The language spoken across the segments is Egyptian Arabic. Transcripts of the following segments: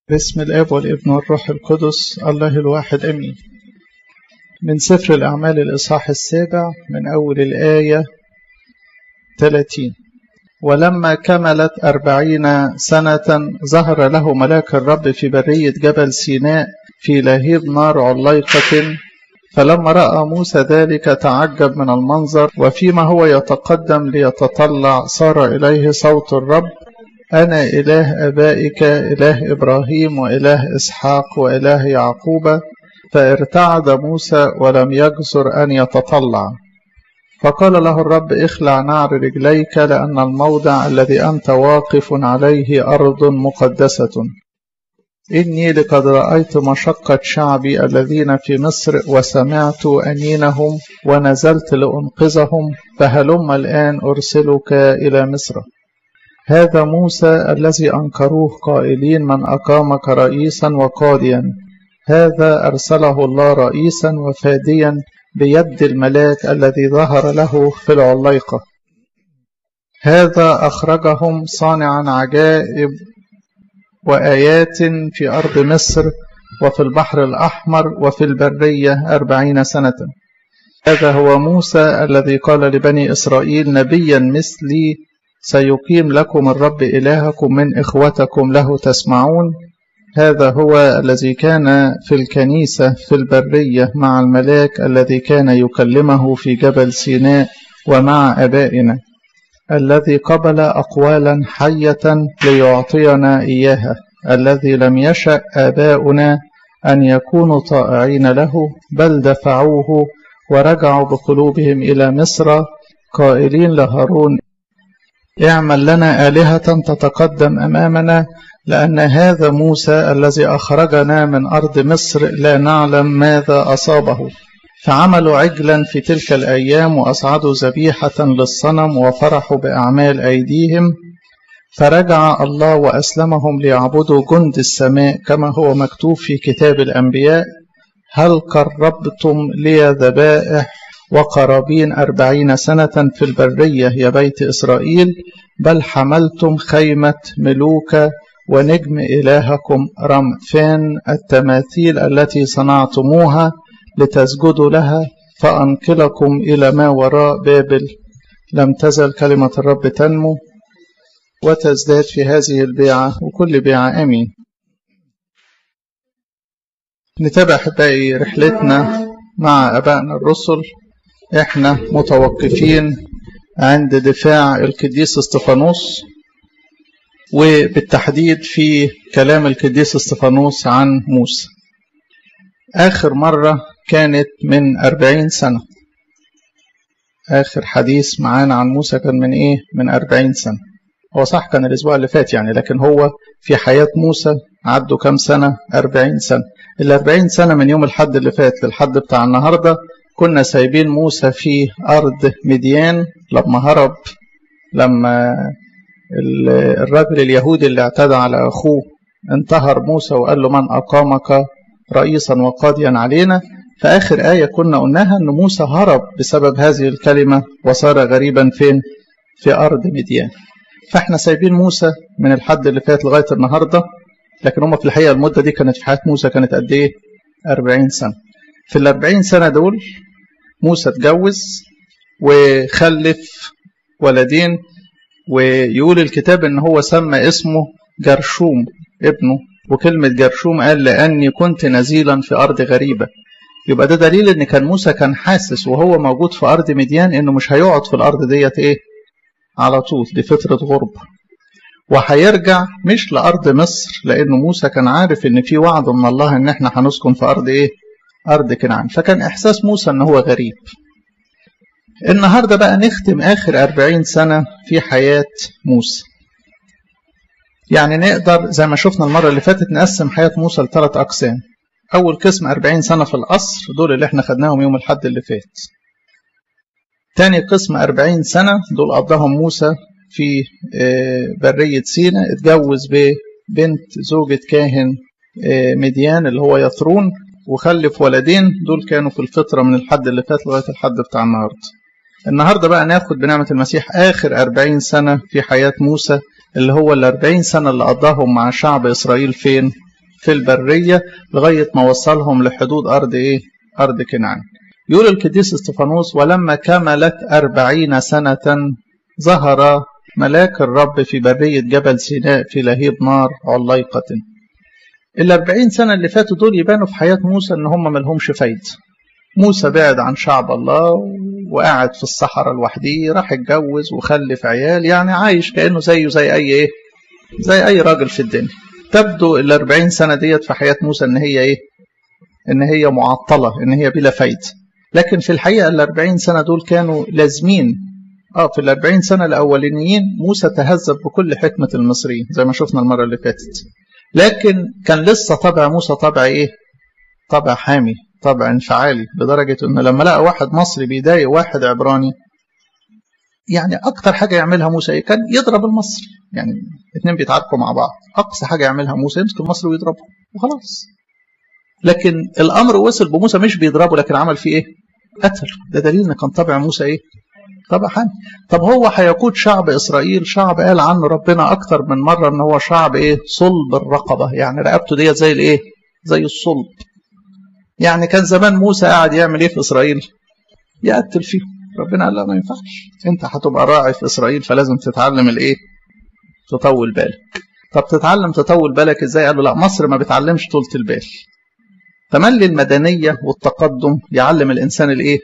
باسم الاب والابن والروح القدس الله الواحد امين من سفر الاعمال الاصحاح السابع من اول الايه 30 ولما كملت أربعين سنة ظهر له ملاك الرب في برية جبل سيناء في لهيب نار عليقة فلما رأى موسى ذلك تعجب من المنظر وفيما هو يتقدم ليتطلع صار إليه صوت الرب أنا إله أبائك إله إبراهيم وإله إسحاق وإله يعقوب فارتعد موسى ولم يجسر أن يتطلع فقال له الرب اخلع نعر رجليك لأن الموضع الذي أنت واقف عليه أرض مقدسة إني لقد رأيت مشقة شعبي الذين في مصر وسمعت أنينهم ونزلت لأنقذهم فهلم الآن أرسلك إلى مصر هذا موسى الذي أنكروه قائلين من أقامك رئيسا وقاضيا هذا أرسله الله رئيسا وفاديا بيد الملاك الذي ظهر له في العليقة هذا أخرجهم صانعا عجائب وآيات في أرض مصر وفي البحر الأحمر وفي البرية أربعين سنة هذا هو موسى الذي قال لبني إسرائيل نبيا مثلي سيقيم لكم الرب إلهكم من إخوتكم له تسمعون هذا هو الذي كان في الكنيسة في البرية مع الملاك الذي كان يكلمه في جبل سيناء ومع أبائنا الذي قبل أقوالا حية ليعطينا إياها الذي لم يشأ آباؤنا أن يكونوا طائعين له بل دفعوه ورجعوا بقلوبهم إلى مصر قائلين لهارون اعمل لنا آلهة تتقدم أمامنا لأن هذا موسى الذي أخرجنا من أرض مصر لا نعلم ماذا أصابه فعملوا عجلا في تلك الأيام وأصعدوا ذبيحة للصنم وفرحوا بأعمال أيديهم فرجع الله وأسلمهم ليعبدوا جند السماء كما هو مكتوب في كتاب الأنبياء هل قربتم لي ذبائح وقرابين أربعين سنة في البرية يا بيت إسرائيل بل حملتم خيمة ملوك ونجم إلهكم رمفان التماثيل التي صنعتموها لتسجدوا لها فأنقلكم إلى ما وراء بابل لم تزل كلمة الرب تنمو وتزداد في هذه البيعة وكل بيعة أمين نتابع باقي رحلتنا مع أبائنا الرسل احنا متوقفين عند دفاع القديس استفانوس وبالتحديد في كلام القديس استفانوس عن موسى آخر مرة كانت من أربعين سنة آخر حديث معانا عن موسى كان من إيه؟ من أربعين سنة هو صح كان الأسبوع اللي فات يعني لكن هو في حياة موسى عدوا كام سنة؟ أربعين سنة الأربعين سنة من يوم الحد اللي فات للحد بتاع النهاردة كنا سايبين موسى في أرض مديان لما هرب لما الرجل اليهودي اللي اعتدى على أخوه انتهر موسى وقال له من أقامك رئيسا وقاضيا علينا فآخر آية كنا قلناها أن موسى هرب بسبب هذه الكلمة وصار غريبا فين في أرض مديان فاحنا سايبين موسى من الحد اللي فات لغاية النهاردة لكن هم في الحقيقة المدة دي كانت في حياة موسى كانت قد إيه 40 سنة في ال 40 سنة دول موسى اتجوز وخلف ولدين ويقول الكتاب ان هو سمى اسمه جرشوم ابنه وكلمة جرشوم قال لأني كنت نزيلا في أرض غريبة يبقى ده دليل ان كان موسى كان حاسس وهو موجود في أرض مديان انه مش هيقعد في الأرض ديت ايه على طول دي فترة غربة وهيرجع مش لأرض مصر لأنه موسى كان عارف ان في وعد من الله ان احنا هنسكن في أرض ايه أرض كنعان فكان إحساس موسى ان هو غريب النهاردة بقى نختم آخر أربعين سنة في حياة موسى يعني نقدر زي ما شفنا المرة اللي فاتت نقسم حياة موسى لثلاث أقسام أول قسم أربعين سنة في القصر دول اللي احنا خدناهم يوم الحد اللي فات تاني قسم أربعين سنة دول قضاهم موسى في برية سينا اتجوز ببنت زوجة كاهن مديان اللي هو يثرون وخلف ولدين دول كانوا في الفطرة من الحد اللي فات لغاية الحد بتاع النهاردة النهاردة بقى ناخد بنعمة المسيح آخر أربعين سنة في حياة موسى اللي هو الأربعين سنة اللي قضاهم مع شعب إسرائيل فين في البرية لغاية ما وصلهم لحدود أرض إيه؟ أرض كنعان يقول القديس استفانوس ولما كملت أربعين سنة ظهر ملاك الرب في برية جبل سيناء في لهيب نار عليقة الأربعين سنة اللي فاتوا دول يبانوا في حياة موسى إن هم ملهمش فايدة موسى بعد عن شعب الله وقاعد في الصحراء لوحده راح اتجوز وخلف عيال يعني عايش كأنه زيه زي أي إيه زي أي راجل في الدنيا تبدو الأربعين سنة ديت في حياة موسى إن هي إيه إن هي معطلة إن هي بلا فايدة لكن في الحقيقة الأربعين سنة دول كانوا لازمين اه في الأربعين سنة الأولانيين موسى تهذب بكل حكمة المصريين زي ما شفنا المرة اللي فاتت لكن كان لسه طبع موسى طبع ايه طبع حامي طبع انفعالي لدرجة انه لما لقى واحد مصري بيضايق واحد عبراني يعني اكتر حاجة يعملها موسى ايه كان يضرب المصري يعني اتنين بيتعاركوا مع بعض اقصى حاجة يعملها موسى يمسك المصري ويضربه وخلاص لكن الامر وصل بموسى مش بيضربه لكن عمل فيه ايه قتل ده دليل ان كان طبع موسى ايه طبعا حامي طب هو هيقود شعب اسرائيل شعب قال عنه ربنا اكتر من مره ان هو شعب ايه صلب الرقبه يعني رقبته ديت زي الايه زي الصلب يعني كان زمان موسى قاعد يعمل ايه في اسرائيل يقتل فيهم ربنا قال لا ما ينفعش انت هتبقى راعي في اسرائيل فلازم تتعلم الايه تطول بالك طب تتعلم تطول بالك ازاي قال له لا مصر ما بتعلمش طولة البال تملي المدنيه والتقدم يعلم الانسان الايه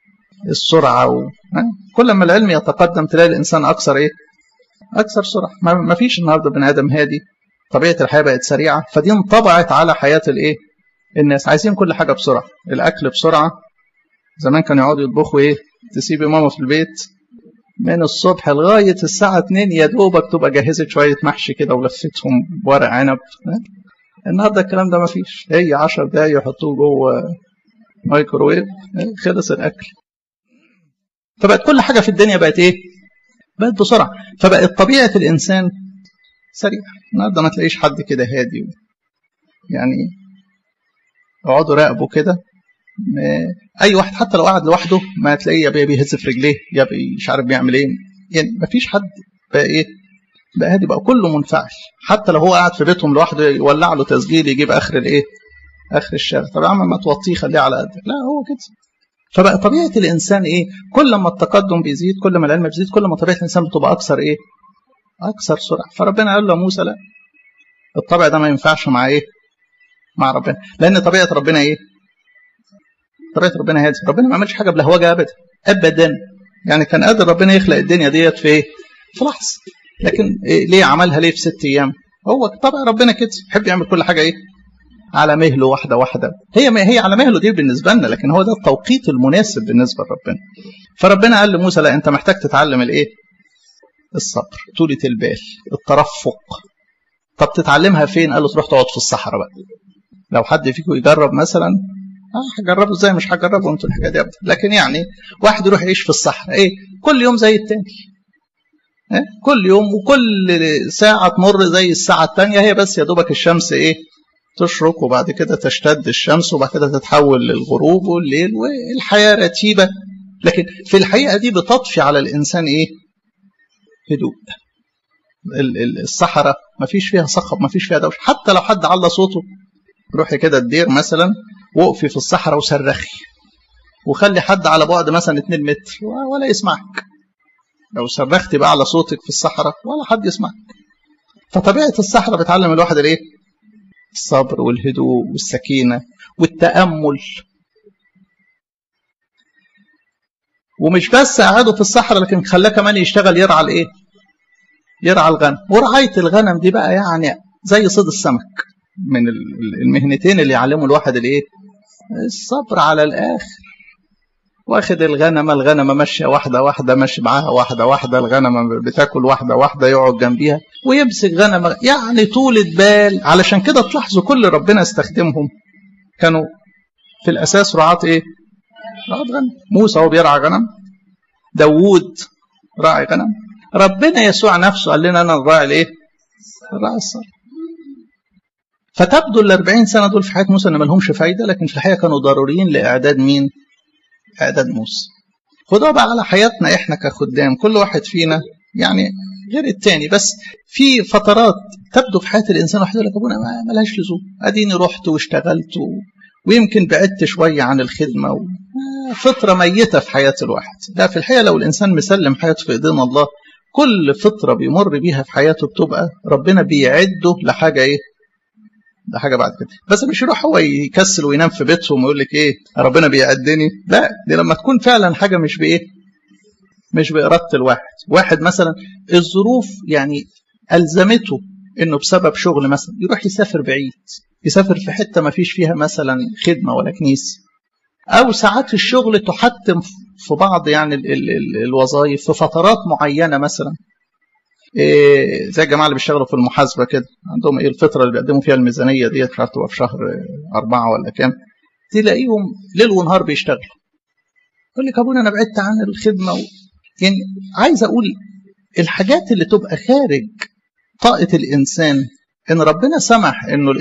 السرعة و... كل ما العلم يتقدم تلاقي الإنسان أكثر إيه؟ أكثر سرعة ما فيش النهاردة بني آدم هادي طبيعة الحياة بقت سريعة فدي انطبعت على حياة الإيه؟ الناس عايزين كل حاجة بسرعة الأكل بسرعة زمان كانوا يقعدوا يطبخوا إيه؟ تسيبي ماما في البيت من الصبح لغاية الساعة 2 يا دوبك تبقى جهزت شوية محشي كده ولفتهم بورق عنب النهارده الكلام ده ما فيش هي 10 دقايق يحطوه جوه مايكروويف خلص الأكل فبقت كل حاجة في الدنيا بقت إيه؟ بقت بسرعة فبقت طبيعة الإنسان سريعة النهارده ما تلاقيش حد كده هادي يعني اقعدوا راقبوا كده أي واحد حتى لو قعد لوحده ما تلاقيه يا بيهز في رجليه يا مش عارف بيعمل إيه يعني ما فيش حد بقى إيه؟ بقى هادي بقى كله منفعل حتى لو هو قاعد في بيتهم لوحده يولع له تسجيل يجيب آخر الإيه؟ آخر الشارع طب يا عم ما توطيه خليه على قدك لا هو كده فبقى طبيعة الإنسان إيه؟ كل ما التقدم بيزيد كل ما العلم بيزيد كل ما طبيعة الإنسان بتبقى أكثر إيه؟ أكثر سرعة فربنا قال له موسى لا الطبع ده ما ينفعش مع إيه؟ مع ربنا لأن طبيعة ربنا إيه؟ طبيعة ربنا هادي ربنا ما عملش حاجة بلهوجة أبدا أبدا يعني كان قادر ربنا يخلق الدنيا ديت في إيه؟ في لحظة لكن إيه ليه عملها ليه في ست أيام؟ هو طبع ربنا كده يحب يعمل كل حاجة إيه؟ على مهله واحدة واحدة هي ما هي على مهله دي بالنسبة لنا لكن هو ده التوقيت المناسب بالنسبة لربنا فربنا قال لموسى لا أنت محتاج تتعلم الإيه الصبر طولة البال الترفق طب تتعلمها فين قال له تروح تقعد في الصحراء بقى لو حد فيكم يجرب مثلا اه هجربه ازاي مش هجربه انتوا الحاجه دي ابدا لكن يعني واحد يروح يعيش في الصحراء ايه كل يوم زي التاني إيه؟ كل يوم وكل ساعه تمر زي الساعه الثانيه هي بس يا دوبك الشمس ايه تشرق وبعد كده تشتد الشمس وبعد كده تتحول للغروب والليل والحياة رتيبة لكن في الحقيقة دي بتطفي على الإنسان إيه؟ هدوء الصحراء ما فيش فيها صخب ما فيش فيها دوش حتى لو حد على صوته روحي كده الدير مثلا وقفي في الصحراء وصرخي وخلي حد على بعد مثلا 2 متر ولا يسمعك لو صرختي بقى على صوتك في الصحراء ولا حد يسمعك فطبيعة الصحراء بتعلم الواحد الايه؟ الصبر والهدوء والسكينة والتأمل ومش بس قعده في الصحراء لكن خلاه كمان يشتغل يرعى الايه يرعى الغنم ورعاية الغنم دي بقى يعني زي صيد السمك من المهنتين اللي يعلموا الواحد الايه الصبر على الاخر واخد الغنمة الغنمة ماشية واحدة واحدة ماشي معاها واحدة واحدة الغنمة بتاكل واحدة واحدة يقعد جنبيها ويمسك غنمة يعني طولة بال علشان كده تلاحظوا كل ربنا استخدمهم كانوا في الأساس رعاة إيه؟ رعاة غنم موسى هو بيرعى غنم داوود راعي غنم ربنا يسوع نفسه قال لنا أنا الراعي الإيه؟ الراعي الصالح فتبدو ال 40 سنة دول في حياة موسى إن ما لهمش فايدة لكن في الحقيقة كانوا ضروريين لإعداد مين؟ إعداد موسى خدوها بقى على حياتنا إحنا كخدام كل واحد فينا يعني غير التاني بس في فترات تبدو في حياه الانسان واحد يقول لك ابونا ما ملهاش لزوم اديني رحت واشتغلت و... ويمكن بعدت شويه عن الخدمه و... فتره ميته في حياه الواحد لا في الحقيقه لو الانسان مسلم حياته في ايدين الله كل فتره بيمر بيها في حياته بتبقى ربنا بيعده لحاجه ايه ده حاجه بعد كده بس مش يروح هو يكسل وينام في بيتهم ويقول لك ايه ربنا بيعدني لا دي لما تكون فعلا حاجه مش بايه مش باراده الواحد واحد مثلا الظروف يعني الزمته انه بسبب شغل مثلا يروح يسافر بعيد يسافر في حته ما فيش فيها مثلا خدمه ولا كنيسه او ساعات الشغل تحتم في بعض يعني ال ال ال الوظائف في فترات معينه مثلا إيه زي الجماعه اللي بيشتغلوا في المحاسبه كده عندهم ايه الفتره اللي بيقدموا فيها الميزانيه ديت مش عارف تبقى في شهر اربعه ولا كام تلاقيهم ليل ونهار بيشتغلوا يقول لك ابونا انا بعدت عن الخدمه و... يعني عايز اقول الحاجات اللي تبقى خارج طاقه الانسان ان ربنا سمح انه